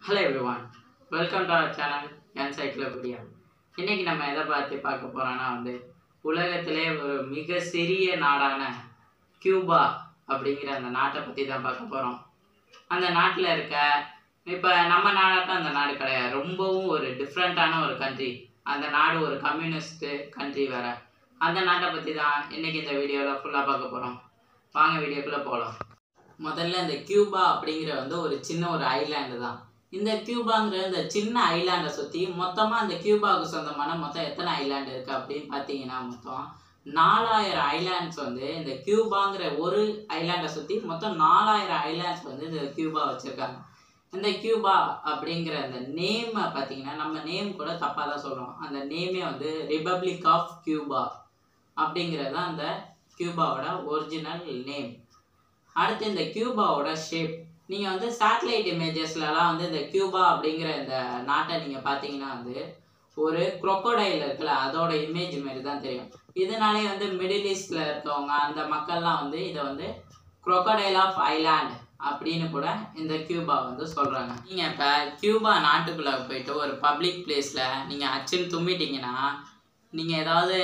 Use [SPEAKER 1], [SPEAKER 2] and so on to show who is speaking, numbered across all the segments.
[SPEAKER 1] hello everyone welcome to our channel encyclopedia இன்னைக்கு நம்ம எதை பார்த்து பார்க்க போறோம்னா வந்து உலகத்திலே ஒரு மிக சிறிய நாடான கியூபா அப்படிங்கிற அந்த நாட்டை பற்றி தான் பார்க்க போகிறோம் அந்த நாட்டில் இருக்க இப்போ நம்ம நாடாட்டம் அந்த நாடு கிடையாது ரொம்பவும் ஒரு டிஃப்ரெண்ட்டான ஒரு கண்ட்ரி அந்த நாடு ஒரு கம்யூனிஸ்ட்டு கண்ட்ரி வேற அந்த நாட்டை பற்றி தான் இன்னைக்கு இந்த வீடியோவில் ஃபுல்லாக பார்க்க போகிறோம் வாங்க வீடியோக்குள்ளே போகலாம் முதல்ல இந்த கியூபா அப்படிங்கிற வந்து ஒரு சின்ன ஒரு ஐலாண்டு தான் இந்த கியூபாங்கிற இந்த சின்ன ஐலாண்டை சுற்றி மொத்தமாக அந்த கியூபாவுக்கு சொந்தமான மொத்தம் எத்தனை ஐலாண்டு இருக்குது அப்படின்னு பார்த்தீங்கன்னா மொத்தம் நாலாயிரம் ஐலாண்ட்ஸ் வந்து இந்த கியூபாங்கிற ஒரு ஐலாண்டை சுற்றி மொத்தம் நாலாயிரம் ஐலாண்ட்ஸ் வந்து இந்த கியூபா வச்சுருக்காங்க இந்த கியூபா அப்படிங்கிற அந்த நேமை பார்த்தீங்கன்னா நம்ம நேம் கூட தப்பாக தான் சொல்கிறோம் அந்த நேமே வந்து ரிபப்ளிக் ஆஃப் கியூபா அப்படிங்கிறது தான் அந்த கியூபாவோட ஒரிஜினல் நேம் அடுத்து இந்த கியூபாவோட ஷேப் நீங்கள் வந்து சேட்டலைட் இமேஜஸ்லலாம் வந்து இந்த கியூபா அப்படிங்கிற இந்த நாட்டை நீங்கள் பார்த்தீங்கன்னா வந்து ஒரு crocodile இருக்குல்ல அதோட இமேஜ் மாரி தான் தெரியும் இதனாலே வந்து மிடில் ஈஸ்டில் இருக்கவங்க அந்த மக்கள்லாம் வந்து இதை வந்து crocodile ஆஃப் ஐலாண்ட் அப்படின்னு கூட இந்த கியூபா வந்து சொல்கிறாங்க நீங்கள் இப்போ கியூபா நாட்டுக்குள்ளே போயிட்டு ஒரு பப்ளிக் பிளேஸில் நீங்கள் அச்சுன்னு தும்மிட்டீங்கன்னா நீங்கள் ஏதாவது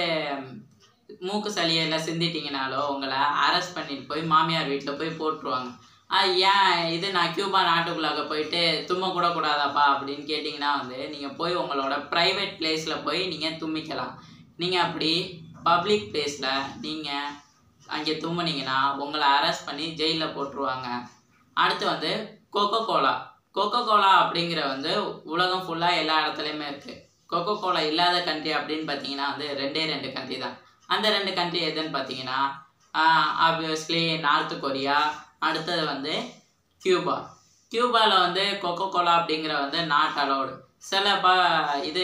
[SPEAKER 1] மூக்கு சளியெல்லாம் சிந்திட்டீங்கனாலோ உங்களை அரெஸ்ட் பண்ணிட்டு போய் மாமியார் வீட்டில் போய் போட்டுருவாங்க ஆ ஏன் இது நான் கியூபா நாட்டுக்குள்ளாக போயிட்டு தும்ம கூட கூடாதாப்பா அப்படின்னு கேட்டிங்கன்னா வந்து நீங்கள் போய் உங்களோட ப்ரைவேட் பிளேஸில் போய் நீங்கள் தும்மிக்கலாம் நீங்கள் அப்படி பப்ளிக் பிளேஸில் நீங்கள் அங்கே தும்முனீங்கன்னா உங்களை அரெஸ்ட் பண்ணி ஜெயிலில் போட்டுருவாங்க அடுத்து வந்து கொக்கோ கோலா கொக்கோ கோலா அப்படிங்கிற வந்து உலகம் ஃபுல்லாக எல்லா இடத்துலையுமே இருக்குது கொக்கோ கோலா இல்லாத கண்ட்ரி அப்படின்னு பார்த்தீங்கன்னா வந்து ரெண்டே ரெண்டு கண்ட்ரி தான் அந்த ரெண்டு கண்ட்ரி எதுன்னு பார்த்தீங்கன்னா ஆப்வியஸ்லி நார்த் கொரியா அடுத்தது வந்து கியூபா கியூபாவில் வந்து கொக்கோ கோலா அப்படிங்கிற வந்து நாட் அலோடு சில ப இது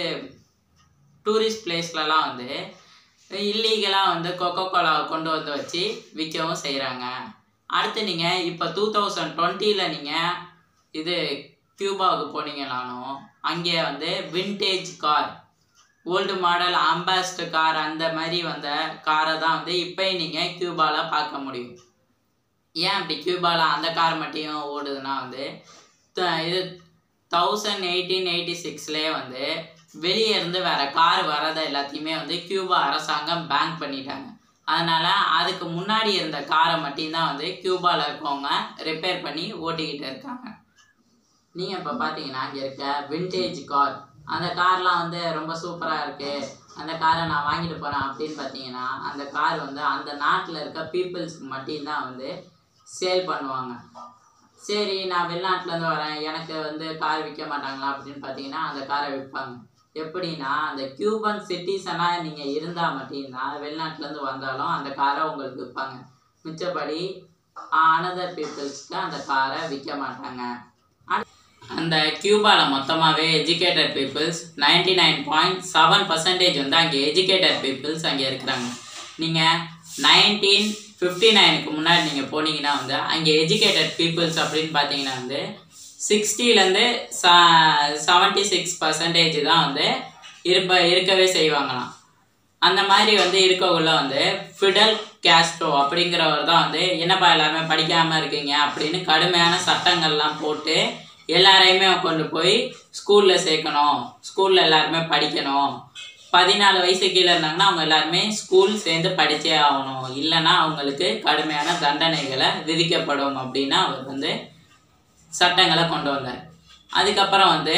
[SPEAKER 1] டூரிஸ்ட் பிளேஸ்லலாம் வந்து இல்லீகலாக வந்து கொக்கோ கோலாவை கொண்டு வந்து வச்சு விற்கவும் செய்கிறாங்க அடுத்து நீங்கள் இப்போ டூ தௌசண்ட் டுவெண்ட்டியில் நீங்கள் இது கியூபாவுக்கு போனீங்கனாலும் அங்கே வந்து vintage car old model ambassador car அந்த மாதிரி வந்த காரை தான் வந்து இப்போயும் நீங்கள் கியூபாவில் பார்க்க முடியும் ஏன் அப்படி கியூபாவில் அந்த கார் மட்டும் ஓடுதுன்னா வந்து த- இது தௌசண்ட் எயிட்டீன் எயிட்டி சிக்ஸ்லேயே வந்து வெளியே இருந்து வேற கார் வரதை எல்லாத்தையுமே வந்து கியூபா அரசாங்கம் பேன் பண்ணிட்டாங்க அதனால அதுக்கு முன்னாடி இருந்த காரை மட்டும்தான் வந்து கியூபாவில் இருக்கவங்க ரிப்பேர் பண்ணி ஓட்டிக்கிட்டு இருக்காங்க நீங்கள் இப்போ பார்த்தீங்கன்னா இங்கே இருக்க விண்டேஜ் கார் அந்த கார்லாம் வந்து ரொம்ப சூப்பராக இருக்குது அந்த காரை நான் வாங்கிட்டு போகிறேன் அப்படின்னு பார்த்தீங்கன்னா அந்த கார் வந்து அந்த நாட்டில் இருக்க பீப்புள்ஸ்க்கு மட்டும்தான் வந்து சேல் பண்ணுவாங்க சரி நான் வெளிநாட்டிலேருந்து வரேன் எனக்கு வந்து கார் விற்க மாட்டாங்களா அப்படின்னு பார்த்தீங்கன்னா அந்த காரை விற்பாங்க எப்படின்னா அந்த கியூபன் சிட்டிசனாக நீங்கள் இருந்தால் மட்டும்தான் வெளிநாட்டிலேருந்து வந்தாலும் அந்த காரை உங்களுக்கு விற்பாங்க மிச்சப்படி அனதர் பீப்புள்ஸ்க்கு அந்த காரை விற்க மாட்டாங்க அந்த கியூபாவில் மொத்தமாகவே educated peoples ninety nine point seven percentage வந்து அங்கே எஜுகேட்டட் பீப்புள்ஸ் அங்கே இருக்கிறாங்க நீங்கள் நைன்டீன் ஃபிஃப்டி நைனுக்கு முன்னாடி நீங்கள் போனீங்கன்னா வந்து அங்கே எஜுகேட்டட் பீப்புள்ஸ் அப்படின்னு பார்த்தீங்கன்னா வந்து சிக்ஸ்டிலேருந்து ச செவன்ட்டி சிக்ஸ் பர்சன்டேஜ் தான் வந்து இருப்ப இருக்கவே செய்வாங்களாம் அந்த மாதிரி வந்து இருக்கக்குள்ள வந்து ஃபிடல் கேஸ்ட்ரோ அப்படிங்கிறவர் தான் வந்து என்னப்பா எல்லாருமே படிக்காமல் இருக்கீங்க அப்படின்னு கடுமையான சட்டங்கள்லாம் போட்டு எல்லாரையுமே கொண்டு போய் ஸ்கூலில் சேர்க்கணும் ஸ்கூலில் எல்லாருமே படிக்கணும் பதினாலு வயசு கீழே இருந்தாங்கன்னா அவங்க எல்லாருமே ஸ்கூல் சேர்ந்து படித்தே ஆகணும் இல்லைன்னா அவங்களுக்கு கடுமையான தண்டனைகளை விதிக்கப்படும் அப்படின்னு அவர் வந்து சட்டங்களை கொண்டு வந்தார் அதுக்கப்புறம் வந்து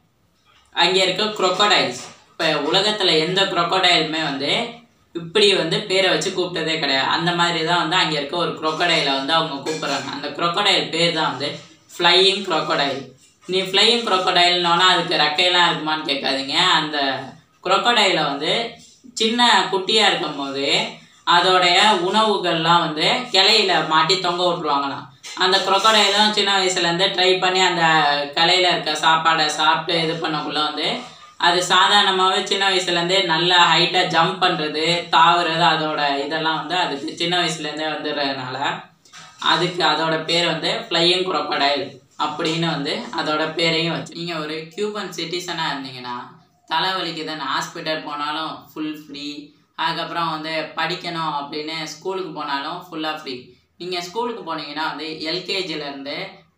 [SPEAKER 1] அங்கே இருக்க crocodiles இப்போ உலகத்தில் எந்த crocodileமே வந்து இப்படி வந்து பேரை வச்சு கூப்பிட்டதே கிடையாது அந்த மாதிரி தான் வந்து அங்கே இருக்க ஒரு crocodile வந்து அவங்க கூப்பிட்றாங்க அந்த crocodile பேர் தான் வந்து ஃப்ளையிங் crocodile நீ ஃப்ளையிங் crocodileனோன்னா அதுக்கு ரெக்கையெல்லாம் இருக்குமான்னு கேட்காதீங்க அந்த crocodile வந்து சின்ன குட்டியாக இருக்கும் போது அதோடைய உணவுகள்லாம் வந்து கிளையில மாட்டி தொங்க விட்ருவாங்களாம் அந்த crocodileம் சின்ன வயசுலேருந்து ட்ரை பண்ணி அந்த கிளையில இருக்க சாப்பாடை சாப்பிட்டு இது பண்ணக்குள்ள வந்து அது சாதாரணமாகவே சின்ன வயசுலேருந்தே நல்ல ஹைட்டாக ஜம்ப் பண்ணுறது தாவுறது அதோட இதெல்லாம் வந்து அதுக்கு சின்ன வயசுலேருந்தே வந்துடுறதுனால அதுக்கு அதோட பேர் வந்து ஃப்ளையிங் crocodile அப்படின்னு வந்து அதோட பேரையும் வச்சு நீங்கள் ஒரு கியூபன் சிட்டிசனாக இருந்தீங்கன்னா தலைவலிக்கு தானே ஹாஸ்பிட்டல் போனாலும் ஃபுல் ஃப்ரீ அதுக்கப்புறம் வந்து படிக்கணும் அப்படின்னு ஸ்கூலுக்கு போனாலும் ஃபுல்லாக ஃப்ரீ நீங்கள் ஸ்கூலுக்கு போனீங்கன்னா வந்து எல்கேஜிலேருந்து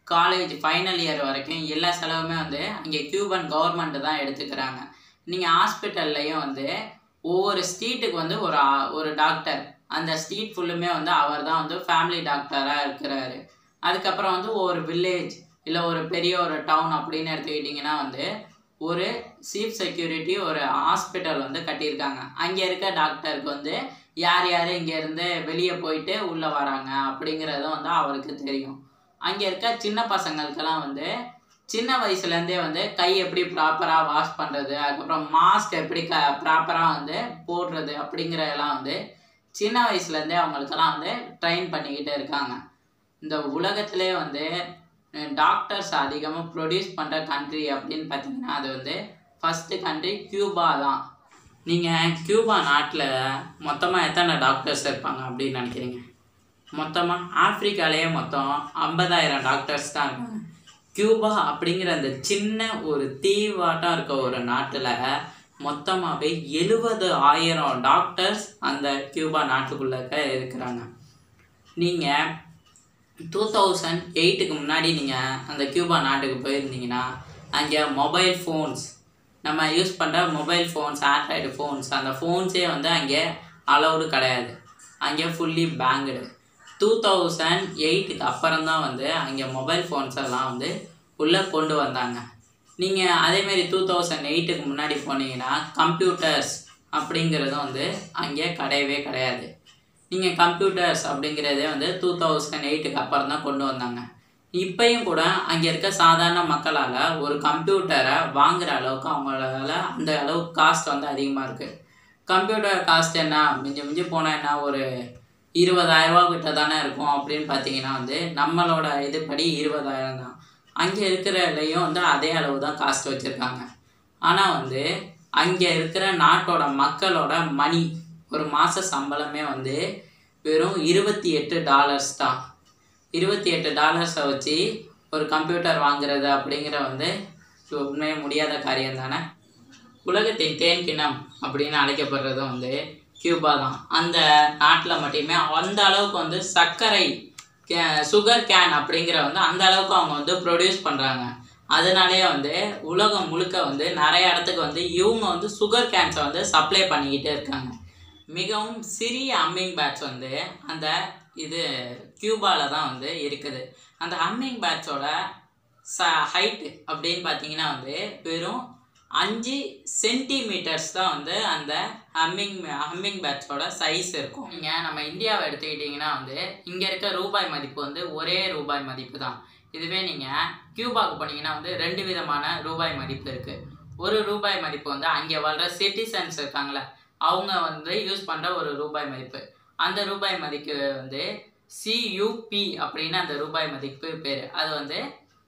[SPEAKER 1] காலேஜ் ஃபைனல் இயர் வரைக்கும் எல்லா செலவுமே வந்து அங்கே கியூபன் கவர்மெண்ட் தான் எடுத்துக்கிறாங்க நீங்கள் ஹாஸ்பிட்டல்லையும் வந்து ஒவ்வொரு ஸ்ட்ரீட்டுக்கு வந்து ஒரு ஆ- ஒரு டாக்டர் அந்த ஸ்ட்ரீட் ஃபுல்லுமே வந்து அவர் தான் வந்து ஃபேமிலி டாக்டராக இருக்கிறாரு அதுக்கப்புறம் வந்து ஒரு வில்லேஜ் இல்லை ஒரு பெரிய ஒரு டவுன் அப்படின்னு எடுத்துக்கிட்டிங்கன்னா வந்து ஒரு சீஃப் செக்யூரிட்டி ஒரு ஹாஸ்பிட்டல் வந்து கட்டியிருக்காங்க அங்கே இருக்க டாக்டருக்கு வந்து யார் யார் இங்கேருந்து வெளியே போயிட்டு உள்ளே வராங்க அப்படிங்கிறதும் வந்து அவருக்கு தெரியும் அங்கே இருக்க சின்ன பசங்களுக்கெல்லாம் வந்து சின்ன வயசுலேருந்தே வந்து கை எப்படி ப்ராப்பராக வாஷ் பண்ணுறது அதுக்கப்புறம் மாஸ்க் எப்படி க ப்ராப்பராக வந்து போடுறது அப்படிங்கிறதெல்லாம் வந்து சின்ன வயசுலேருந்தே அவங்களுக்கெல்லாம் வந்து ட்ரெயின் பண்ணிக்கிட்டு இருக்காங்க இந்த உலகத்திலே வந்து டாக்டர்ஸ் அதிகமாக ப்ரொடியூஸ் பண்ணுற கண்ட்ரி அப்படின்னு பார்த்தீங்கன்னா அது வந்து ஃபஸ்ட்டு கண்ட்ரி கியூபா தான் நீங்கள் கியூபா நாட்டில் மொத்தமாக எத்தனை டாக்டர்ஸ் இருப்பாங்க அப்படின்னு நினைக்கிறீங்க மொத்தமாக ஆப்பிரிக்காலேயே மொத்தம் ஐம்பதாயிரம் டாக்டர்ஸ் தான் இருக்காங்க கியூபா அப்படிங்கிற அந்த சின்ன ஒரு தீவாட்டம் இருக்க ஒரு நாட்டில் மொத்தமாகவே எழுபது ஆயிரம் டாக்டர்ஸ் அந்த கியூபா நாட்டுக்குள்ளக்க இருக்கிறாங்க நீங்கள் டூ தௌசண்ட் எயிட்டுக்கு முன்னாடி நீங்கள் அந்த கியூபா நாட்டுக்கு போயிருந்தீங்கன்னா அங்கே மொபைல் ஃபோன்ஸ் நம்ம யூஸ் பண்ணுற மொபைல் ஃபோன்ஸ் ஆண்ட்ராய்டு ஃபோன்ஸ் அந்த ஃபோன்ஸே வந்து அங்கே அலௌடு கிடையாது அங்கே ஃபுல்லி பேங்குடு டூ தௌசண்ட் எயிட்டுக்கு அப்புறம் தான் வந்து அங்கே மொபைல் ஃபோன்ஸ் எல்லாம் வந்து உள்ளே கொண்டு வந்தாங்க நீங்கள் அதேமாரி டூ தௌசண்ட் எயிட்டுக்கு முன்னாடி போனீங்கன்னா கம்ப்யூட்டர்ஸ் அப்படிங்கிறதும் வந்து அங்கே கிடையவே கிடையாது நீங்கள் கம்ப்யூட்டர்ஸ் அப்படிங்கிறதே வந்து டூ தௌசண்ட் எயிட்டுக்கு அப்புறம் தான் கொண்டு வந்தாங்க இப்பயும் கூட அங்கே இருக்க சாதாரண மக்களால் ஒரு கம்ப்யூட்டரை வாங்குற அளவுக்கு அவங்களால அந்த அளவுக்கு காஸ்ட் வந்து அதிகமாக இருக்குது கம்ப்யூட்டர் காஸ்ட் என்ன மிஞ்சி மிஞ்சி போனால் என்ன ஒரு இருபதாயிரரூபா கிட்ட தானே இருக்கும் அப்படின்னு பார்த்தீங்கன்னா வந்து நம்மளோட இதுபடி இருபதாயிரம் தான் அங்கே இருக்கிறதுலையும் வந்து அதே அளவு தான் காஸ்ட் வச்சுருக்காங்க ஆனால் வந்து அங்கே இருக்கிற நாட்டோட மக்களோட மணி ஒரு மாத சம்பளமே வந்து வெறும் இருபத்தி எட்டு டாலர்ஸ் தான் இருபத்தி எட்டு டாலர்ஸை வச்சு ஒரு கம்ப்யூட்டர் வாங்குறது அப்படிங்கிற வந்து உண்மையே முடியாத காரியம் தானே உலகத்தின் தேன் கிண்ணம் அப்படின்னு அழைக்கப்படுறது வந்து கியூபா தான் அந்த நாட்டில் மட்டுமே அந்த அளவுக்கு வந்து சர்க்கரை கே சுகர் கேன் அப்படிங்கிற வந்து அந்த அளவுக்கு அவங்க வந்து ப்ரொடியூஸ் பண்ணுறாங்க அதனாலே வந்து உலகம் முழுக்க வந்து நிறைய இடத்துக்கு வந்து இவங்க வந்து சுகர் கேன்ஸை வந்து சப்ளை பண்ணிக்கிட்டே இருக்காங்க மிகவும் சிறிய அம்மிங் பேட்ச் வந்து அந்த இது கியூபாவில் தான் வந்து இருக்குது அந்த அம்மிங் பேட்சோட ச ஹைட்டு அப்படின்னு பார்த்தீங்கன்னா வந்து வெறும் அஞ்சு சென்டிமீட்டர்ஸ் தான் வந்து அந்த ஹம்மிங் ஹம்மிங் பேட்சோட சைஸ் இருக்கும் நீங்கள் நம்ம இந்தியாவை எடுத்துக்கிட்டிங்கன்னா வந்து இங்கே இருக்க ரூபாய் மதிப்பு வந்து ஒரே ரூபாய் மதிப்பு தான் இதுவே நீங்கள் கியூபாக்கு போனீங்கன்னா வந்து ரெண்டு விதமான ரூபாய் மதிப்பு இருக்குது ஒரு ரூபாய் மதிப்பு வந்து அங்கே வாழ்கிற சிட்டிசன்ஸ் இருக்காங்களே அவங்க வந்து யூஸ் பண்ணுற ஒரு ரூபாய் மதிப்பு அந்த ரூபாய் மதிப்பு வந்து சியூபி அப்படின்னு அந்த ரூபாய் மதிப்பு பேர் அது வந்து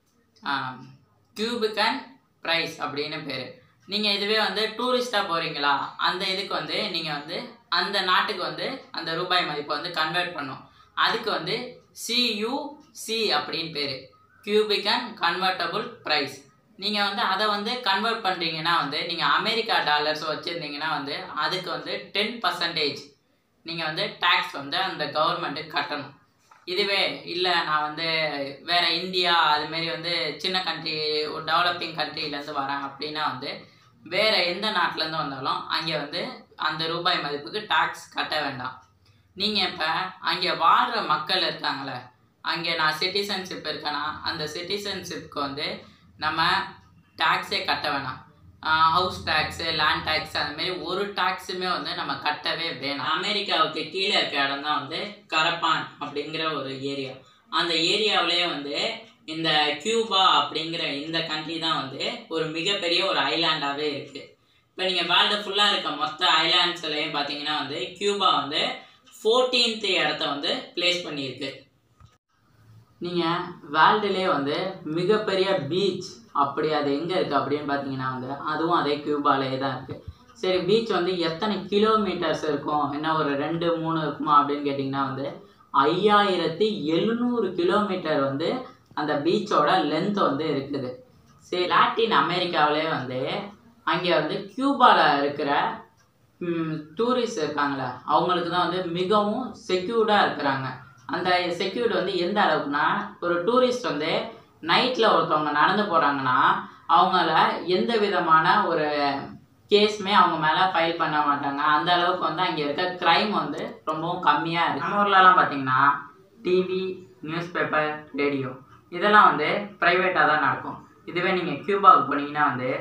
[SPEAKER 1] கியூபிகன் ப்ரைஸ் அப்படின்னு பேர் நீங்கள் இதுவே வந்து டூரிஸ்ட்டாக போகிறீங்களா அந்த இதுக்கு வந்து நீங்கள் வந்து அந்த நாட்டுக்கு வந்து அந்த ரூபாய் மதிப்பை வந்து கன்வெர்ட் பண்ணும் அதுக்கு வந்து சியூசி அப்படின்னு பேர் கியூபிகன் கன்வெர்ட்டபுள் ப்ரைஸ் நீங்கள் வந்து அதை வந்து கன்வெர்ட் பண்ணுறீங்கன்னா வந்து நீங்கள் அமெரிக்கா டாலர்ஸ் வச்சுருந்தீங்கன்னா வந்து அதுக்கு வந்து டென் பர்சன்டேஜ் நீங்கள் வந்து டேக்ஸ் வந்து அந்த கவர்மெண்ட்டுக்கு கட்டணும் இதுவே இல்லை நான் வந்து வேற இந்தியா அதுமாரி வந்து சின்ன கண்ட்ரி ஒரு டெவலப்பிங் கண்ட்ரிலேருந்து வரேன் அப்படின்னா வந்து வேற எந்த நாட்டிலேருந்து வந்தாலும் அங்கே வந்து அந்த ரூபாய் மதிப்புக்கு டேக்ஸ் கட்ட வேண்டாம் நீங்கள் இப்போ அங்கே வாழ்கிற மக்கள் இருக்காங்களே அங்கே நான் சிட்டிசன்ஷிப் இருக்கேன்னா அந்த சிட்டிசன்ஷிப்க்கு வந்து நம்ம டேக்ஸே கட்ட வேணாம் ஹவுஸ் டேக்ஸு லேண்ட் டேக்ஸ் அதுமாரி ஒரு டேக்ஸுமே வந்து நம்ம கட்டவே வேணாம் அமெரிக்காவுக்கு கீழே இருக்க இடம் தான் வந்து கரப்பான் அப்படிங்கிற ஒரு ஏரியா அந்த ஏரியாவிலே வந்து இந்த கியூபா அப்படிங்கிற இந்த கண்ட்ரி தான் வந்து ஒரு மிகப்பெரிய ஒரு ஐலாண்டாகவே இருக்குது இப்போ நீங்கள் வேர்ல்டு ஃபுல்லாக இருக்க மொத்த ஐலாண்ட்ஸ்லையும் பார்த்தீங்கன்னா வந்து கியூபா வந்து ஃபோர்டீன்த் இடத்த வந்து ப்ளேஸ் பண்ணியிருக்கு நீங்கள் வேர்ல்டுலே வந்து மிகப்பெரிய பீச் அப்படி அது எங்கே இருக்குது அப்படின்னு பார்த்தீங்கன்னா வந்து அதுவும் அதே கியூபாலே தான் இருக்குது சரி பீச் வந்து எத்தனை கிலோமீட்டர்ஸ் இருக்கும் என்ன ஒரு ரெண்டு மூணு இருக்குமா அப்படின்னு கேட்டிங்கன்னா வந்து ஐயாயிரத்தி எழுநூறு கிலோமீட்டர் வந்து அந்த பீச்சோட லென்த் வந்து இருக்குது சரி லாட்டின் அமெரிக்காவிலே வந்து அங்கே வந்து கியூபாவில் இருக்கிற டூரிஸ்ட் இருக்காங்களே அவங்களுக்கு தான் வந்து மிகவும் செக்யூர்டாக இருக்கிறாங்க அந்த செக்யூர்ட் வந்து எந்த அளவுக்குனா ஒரு டூரிஸ்ட் வந்து நைட்டில் ஒருத்தவங்க நடந்து போகிறாங்கன்னா அவங்கள எந்த விதமான ஒரு கேஸுமே அவங்க மேலே ஃபைல் பண்ண மாட்டாங்க அந்த அளவுக்கு வந்து அங்கே இருக்க க்ரைம் வந்து ரொம்பவும் கம்மியாக இருக்குது நம்ம ஊர்லலாம் பார்த்தீங்கன்னா டிவி நியூஸ் பேப்பர் ரேடியோ இதெல்லாம் வந்து ப்ரைவேட்டாக தான் நடக்கும் இதுவே நீங்கள் கியூபாவுக்கு போனீங்கன்னா வந்து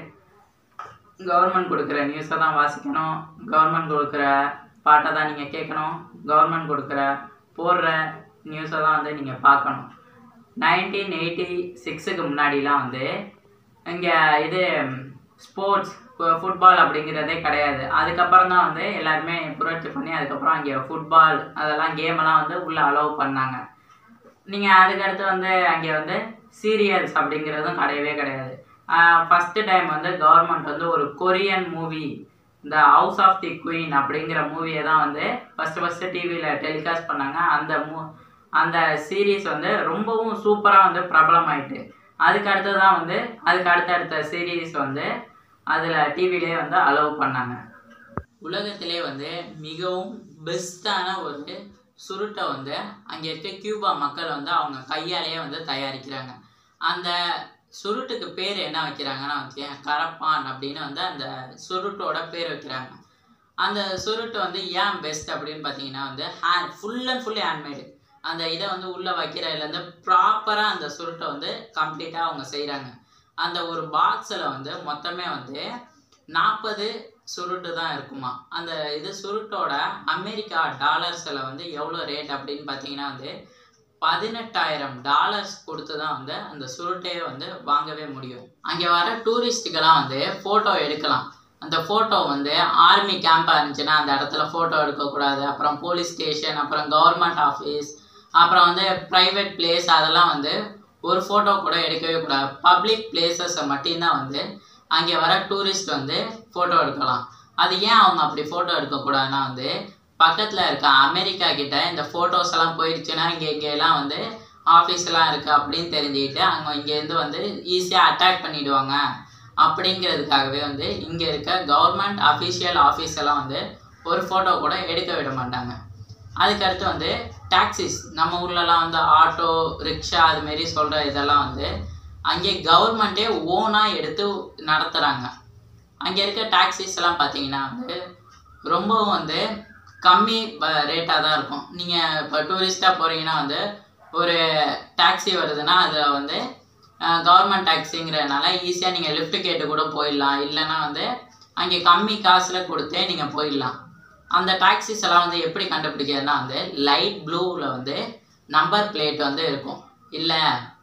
[SPEAKER 1] கவர்மெண்ட் கொடுக்குற நியூஸை தான் வாசிக்கணும் கவர்மெண்ட் கொடுக்குற பாட்டை தான் நீங்கள் கேட்கணும் கவர்மெண்ட் கொடுக்குற போடுற நியூஸை தான் வந்து நீங்கள் பார்க்கணும் நைன்டீன் எயிட்டி சிக்ஸுக்கு முன்னாடிலாம் வந்து இங்கே இது ஸ்போர்ட்ஸ் ஃபுட்பால் அப்படிங்கிறதே கிடையாது அதுக்கப்புறம் தான் வந்து எல்லாருமே புரட்சி பண்ணி அதுக்கப்புறம் அங்கே ஃபுட்பால் அதெல்லாம் கேமெல்லாம் வந்து உள்ளே அலோவ் பண்ணாங்க நீங்கள் அதுக்கடுத்து வந்து அங்கே வந்து சீரியல்ஸ் அப்படிங்கிறதும் கிடையவே கிடையாது ஃபஸ்ட்டு டைம் வந்து கவர்மெண்ட் வந்து ஒரு கொரியன் மூவி இந்த ஹவுஸ் ஆஃப் தி குயின் அப்படிங்கிற மூவியை தான் வந்து ஃபஸ்ட்டு ஃபஸ்ட்டு டிவியில் டெலிகாஸ்ட் பண்ணாங்க அந்த மூ அந்த சீரீஸ் வந்து ரொம்பவும் சூப்பராக வந்து பிரபலமாயிட்டு அதுக்கு அடுத்து தான் வந்து அதுக்கு அடுத்தடுத்த சீரீஸ் வந்து அதில் டிவிலே வந்து அலோவ் பண்ணாங்க உலகத்திலே வந்து மிகவும் பெஸ்ட்டான ஒரு சுருட்டை வந்து அங்கே இருக்க கியூபா மக்கள் வந்து அவங்க கையாலேயே வந்து தயாரிக்கிறாங்க அந்த சுருட்டுக்கு பேர் என்ன வைக்கிறாங்கன்னா வச்சுக்கேன் கரப்பான் அப்படின்னு வந்து அந்த சுருட்டோட பேர் வைக்கிறாங்க அந்த சுருட்டு வந்து ஏன் பெஸ்ட் அப்படின்னு பார்த்தீங்கன்னா வந்து hand full and fully handmade அந்த இதை வந்து உள்ளே வைக்கிறதுலேருந்து ப்ராப்பராக அந்த சுருட்டை வந்து கம்ப்ளீட்டாக அவங்க செய்கிறாங்க அந்த ஒரு பாக்ஸில் வந்து மொத்தமே வந்து நாற்பது சுருட்டு தான் இருக்குமா அந்த இது சுருட்டோட அமெரிக்கா டாலர்ஸில் வந்து எவ்வளோ ரேட் அப்படின்னு பார்த்தீங்கன்னா வந்து பதினெட்டாயிரம் டாலர்ஸ் கொடுத்து தான் வந்து அந்த சுருட்டையே வந்து வாங்கவே முடியும் அங்கே வர டூரிஸ்ட்டுக்கெல்லாம் வந்து ஃபோட்டோ எடுக்கலாம் அந்த ஃபோட்டோ வந்து ஆர்மி கேம்பாக இருந்துச்சுன்னா அந்த இடத்துல ஃபோட்டோ எடுக்கக்கூடாது அப்புறம் போலீஸ் ஸ்டேஷன் அப்புறம் கவர்மெண்ட் ஆஃபீஸ் அப்புறம் வந்து ப்ரைவேட் பிளேஸ் அதெல்லாம் வந்து ஒரு ஃபோட்டோ கூட எடுக்கவே கூடாது பப்ளிக் பிளேசஸை மட்டும்தான் வந்து அங்கே வர டூரிஸ்ட் வந்து ஃபோட்டோ எடுக்கலாம் அது ஏன் அவங்க அப்படி ஃபோட்டோ எடுக்கக்கூடாதுன்னா வந்து பக்கத்தில் இருக்க அமெரிக்கா கிட்ட இந்த ஃபோட்டோஸ் எல்லாம் போயிடுச்சுன்னா இங்கே இங்கெல்லாம் வந்து ஆஃபீஸ்லாம் இருக்குது அப்படின்னு தெரிஞ்சுக்கிட்டு அங்கே இங்கேருந்து வந்து ஈஸியாக அட்டாக் பண்ணிடுவாங்க அப்படிங்கிறதுக்காகவே வந்து இங்கே இருக்க கவர்மெண்ட் அஃபிஷியல் ஆஃபீஸ் எல்லாம் வந்து ஒரு ஃபோட்டோ கூட எடுக்க விட மாட்டாங்க அதுக்கடுத்து வந்து டாக்ஸிஸ் நம்ம ஊர்லலாம் வந்து ஆட்டோ ரிக்ஷா அதுமாரி சொல்கிற இதெல்லாம் வந்து அங்கே கவர்மெண்ட்டே ஓனாக எடுத்து நடத்துகிறாங்க அங்கே இருக்க டாக்ஸிஸ் எல்லாம் பார்த்தீங்கன்னா வந்து ரொம்பவும் வந்து கம்மி ரேட்டாக தான் இருக்கும் நீங்கள் இப்போ டூரிஸ்ட்டாக போகிறீங்கன்னா வந்து ஒரு டாக்ஸி வருதுன்னா அதில் வந்து கவர்மெண்ட் டாக்ஸிங்கிறதுனால ஈஸியாக நீங்கள் லிஃப்ட் கேட்டு கூட போயிடலாம் இல்லைன்னா வந்து அங்கே கம்மி காசில் கொடுத்தே நீங்கள் போயிடலாம் அந்த டாக்ஸிஸ் எல்லாம் வந்து எப்படி கண்டுபிடிக்கிறதுனா வந்து லைட் ப்ளூவில் வந்து நம்பர் பிளேட் வந்து இருக்கும் இல்லை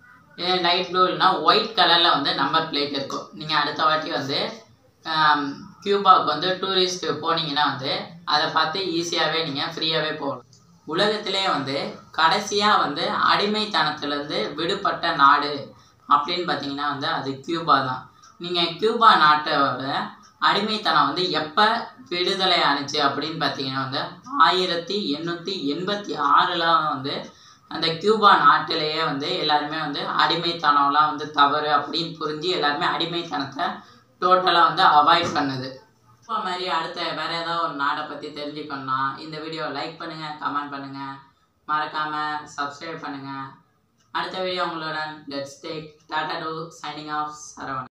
[SPEAKER 1] லைட் ப்ளூ இல்லைனா ஒயிட் கலரில் வந்து நம்பர் பிளேட் இருக்கும் நீங்கள் அடுத்த வாட்டி வந்து கியூபாவுக்கு வந்து டூரிஸ்ட் போனீங்கன்னா வந்து அதை பார்த்து ஈஸியாகவே நீங்கள் ஃப்ரீயாகவே போகலாம் உலகத்திலே வந்து கடைசியாக வந்து அடிமைத்தனத்துலேருந்து விடுபட்ட நாடு அப்படின்னு பார்த்தீங்கன்னா வந்து அது கியூபா தான் நீங்கள் கியூபா நாட்டோட அடிமைத்தனம் வந்து எப்போ விடுதலை ஆணுச்சு அப்படின்னு பார்த்தீங்கன்னா வந்து ஆயிரத்தி எண்ணூற்றி எண்பத்தி ஆறில் வந்து அந்த கியூபா நாட்டிலேயே வந்து எல்லாருமே வந்து அடிமைத்தனம்லாம் வந்து தவறு அப்படின்னு புரிஞ்சு எல்லாருமே அடிமைத்தனத்தை டோட்டலாக வந்து அவாய்ட் பண்ணுது இப்போ மாதிரி அடுத்த வேறு ஏதாவது ஒரு நாடை பற்றி தெரிஞ்சுக்கணும்னா இந்த வீடியோ லைக் பண்ணுங்கள் கமெண்ட் பண்ணுங்கள் மறக்காமல் சப்ஸ்கிரைப் பண்ணுங்கள் அடுத்த வீடியோ உங்களுடன் let's take tata to signing off Saravanan